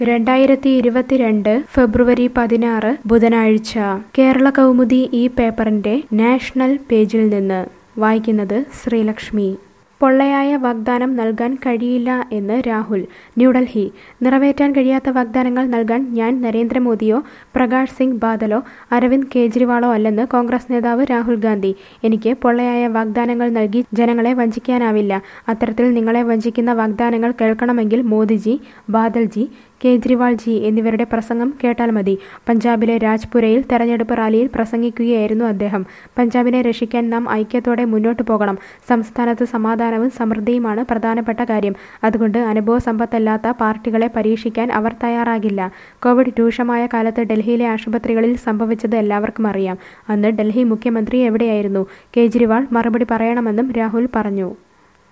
രണ്ടായിരത്തി ഇരുപത്തിരണ്ട് ഫെബ്രുവരി പതിനാറ് ബുധനാഴ്ച കേരള കൗമുദി ഈ പേപ്പറിന്റെ നാഷണൽ പേജിൽ നിന്ന് വായിക്കുന്നത് ശ്രീലക്ഷ്മി പൊള്ളയായ വാഗ്ദാനം നൽകാൻ കഴിയില്ല എന്ന് രാഹുൽ ന്യൂഡൽഹി നിറവേറ്റാൻ കഴിയാത്ത വാഗ്ദാനങ്ങൾ നൽകാൻ ഞാൻ നരേന്ദ്രമോദിയോ പ്രകാശ് സിംഗ് ബാദലോ അരവിന്ദ് കെജ്രിവാളോ അല്ലെന്ന് കോൺഗ്രസ് നേതാവ് രാഹുൽ ഗാന്ധി എനിക്ക് പൊള്ളയായ വാഗ്ദാനങ്ങൾ നൽകി ജനങ്ങളെ വഞ്ചിക്കാനാവില്ല അത്തരത്തിൽ നിങ്ങളെ വഞ്ചിക്കുന്ന വാഗ്ദാനങ്ങൾ കേൾക്കണമെങ്കിൽ മോദിജി ബാദൽജി കേജ്രിവാൾജി എന്നിവരുടെ പ്രസംഗം കേട്ടാൽ മതി പഞ്ചാബിലെ രാജ്പുരയിൽ തെരഞ്ഞെടുപ്പ് റാലിയിൽ പ്രസംഗിക്കുകയായിരുന്നു അദ്ദേഹം പഞ്ചാബിനെ രക്ഷിക്കാൻ നാം ഐക്യത്തോടെ മുന്നോട്ടു പോകണം സംസ്ഥാനത്ത് സമാധാനവും സമൃദ്ധിയുമാണ് പ്രധാനപ്പെട്ട കാര്യം അതുകൊണ്ട് അനുഭവ സമ്പത്തല്ലാത്ത പാർട്ടികളെ പരീക്ഷിക്കാൻ അവർ തയ്യാറാകില്ല കോവിഡ് രൂക്ഷമായ കാലത്ത് ഡൽഹിയിലെ ആശുപത്രികളിൽ സംഭവിച്ചത് എല്ലാവർക്കും അറിയാം അന്ന് ഡൽഹി മുഖ്യമന്ത്രി എവിടെയായിരുന്നു കേജ്രിവാൾ മറുപടി പറയണമെന്നും രാഹുൽ പറഞ്ഞു